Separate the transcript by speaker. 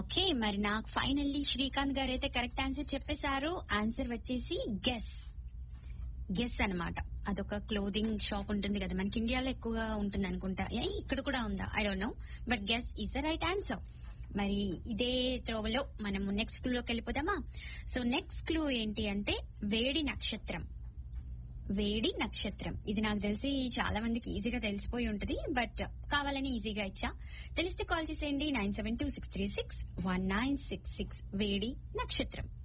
Speaker 1: okay మరి నాకు finally Srikanth garu అయితే కరెక్ట్ ఆన్సర్ చెప్పేశారు ఆన్సర్ వచ్చేసి గెస్ గెస్ అన్నమాట అదొక క్లోదింగ్ షాప్ ఉంటుంది కదా మనకి ఇండియాలో ఎక్కువగా ఉంటుంది అనుకుంటా ఏ, ఇక్కడ కూడా ఉందా I don't know but guess is the right answer మరి ఇదే త్రోవలో మనము నెక్స్ట్ క్లూలోకి వెళ్ళిపోదామా సో నెక్స్ట్ క్లూ ఏంటి అంటే వేడి నక్షత్రం వేడి నక్షత్రం ఇది నాకు తెలిసి చాలా మందికి ఈజీగా తెలిసిపోయి ఉంటది బట్ కావాలని ఈజీగా ఇచ్చా తెలిస్తే కాల్ చేసేయండి nine seven two six three six one nine six six వేడి నక్షత్రం